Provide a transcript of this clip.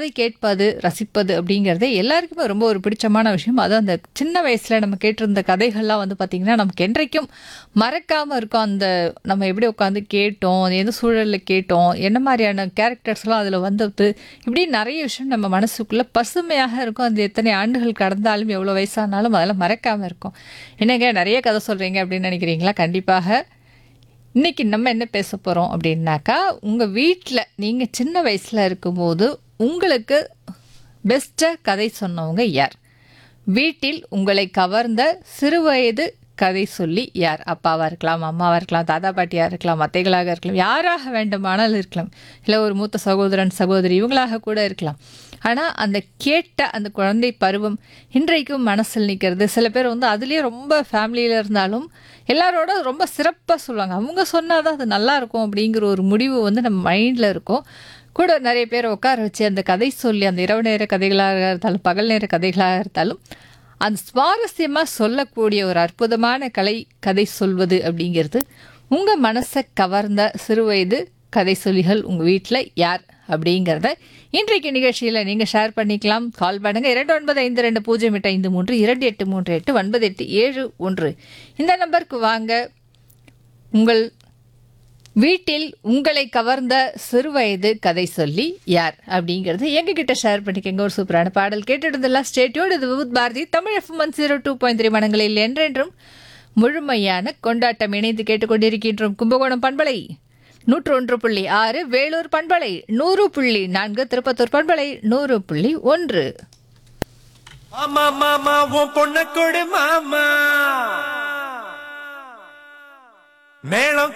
கதை கேட்பது ரசிப்பது அப்படிங்கிறதே எல்லாருக்குமே ரொம்ப ஒரு பிடிச்சமான விஷயம் அதுவும் அந்த சின்ன வயசில் நம்ம கேட்டிருந்த கதைகள்லாம் வந்து பார்த்திங்கன்னா நமக்கு என்றைக்கும் மறக்காமல் இருக்கும் அந்த நம்ம எப்படி உட்காந்து கேட்டோம் அது எந்த சூழலில் கேட்டோம் என்ன மாதிரியான கேரக்டர்ஸ்லாம் அதில் வந்தது இப்படி நிறைய விஷயம் நம்ம மனசுக்குள்ளே பசுமையாக இருக்கும் அது எத்தனை ஆண்டுகள் கடந்தாலும் எவ்வளோ வயசானாலும் அதெல்லாம் மறக்காமல் இருக்கும் என்னங்க நிறைய கதை சொல்கிறீங்க அப்படின்னு நினைக்கிறீங்களா கண்டிப்பாக இன்னைக்கு நம்ம என்ன பேச போகிறோம் அப்படின்னாக்கா உங்கள் வீட்டில் நீங்கள் சின்ன வயசில் இருக்கும்போது உங்களுக்கு பெஸ்ட்டாக கதை சொன்னவங்க யார் வீட்டில் உங்களை கவர்ந்த சிறுவயது கதை சொல்லி யார் அப்பாவாக இருக்கலாம் அம்மாவாக இருக்கலாம் தாத்தா பாட்டியாக இருக்கலாம் அத்தைகளாக இருக்கலாம் யாராக வேண்டுமானாலும் இருக்கலாம் இல்லை ஒரு மூத்த சகோதரன் சகோதரி இவங்களாக கூட இருக்கலாம் ஆனால் அந்த கேட்ட அந்த குழந்தை பருவம் இன்றைக்கும் மனசில் நிற்கிறது சில பேர் வந்து அதுலேயே ரொம்ப ஃபேமிலியில் இருந்தாலும் எல்லாரோட ரொம்ப சிறப்பாக சொல்லுவாங்க அவங்க சொன்னால் தான் அது நல்லா இருக்கும் அப்படிங்கிற ஒரு முடிவு வந்து நம்ம மைண்டில் இருக்கும் கூட நிறைய பேரை உட்கார வச்சு அந்த கதை சொல்லி அந்த இரவு நேர கதைகளாக இருந்தாலும் பகல் நேர கதைகளாக இருந்தாலும் அந்த சுவாரஸ்யமாக சொல்லக்கூடிய ஒரு அற்புதமான கலை கதை சொல்வது அப்படிங்கிறது உங்கள் மனசை கவர்ந்த சிறுவயது கதை சொல்லிகள் உங்கள் வீட்டில் யார் அப்படிங்கிறத இன்றைக்கு நிகழ்ச்சியில் நீங்கள் ஷேர் பண்ணிக்கலாம் கால் பண்ணுங்கள் இரண்டு ஒன்பது ஐந்து ரெண்டு பூஜ்ஜியம் எட்டு ஐந்து மூன்று இரண்டு எட்டு மூன்று எட்டு ஒன்பது எட்டு ஏழு ஒன்று இந்த நம்பருக்கு வாங்க உங்கள் வீட்டில் உங்களை கவர்ந்த சிறுவயது கதை சொல்லி யார் அப்படிங்கிறது எங்ககிட்ட ஷேர் பண்ணிக்கங்க ஒரு சூப்பரான பாடல் கேட்டுடுதெல்லாம் ஸ்டேட்யோடு இது with Bharathi Tamil F one zero two point three மனங்களில் என்றென்றும் முழுமையான கொண்டாட்டம் இணைந்து கேட்டுக்கொண்டிருக்கின்றோம் கும்பகோணம் பண்பலை நூற்று ஒன்று புள்ளி ஆறு வேலூர் பண்பலை நூறு புள்ளி நான்கு திருப்பத்தூர் பண்பலை நூறு புள்ளி ஒன்று மாமா மாமா உன் பொண்ண கொடு மாமா மேளம்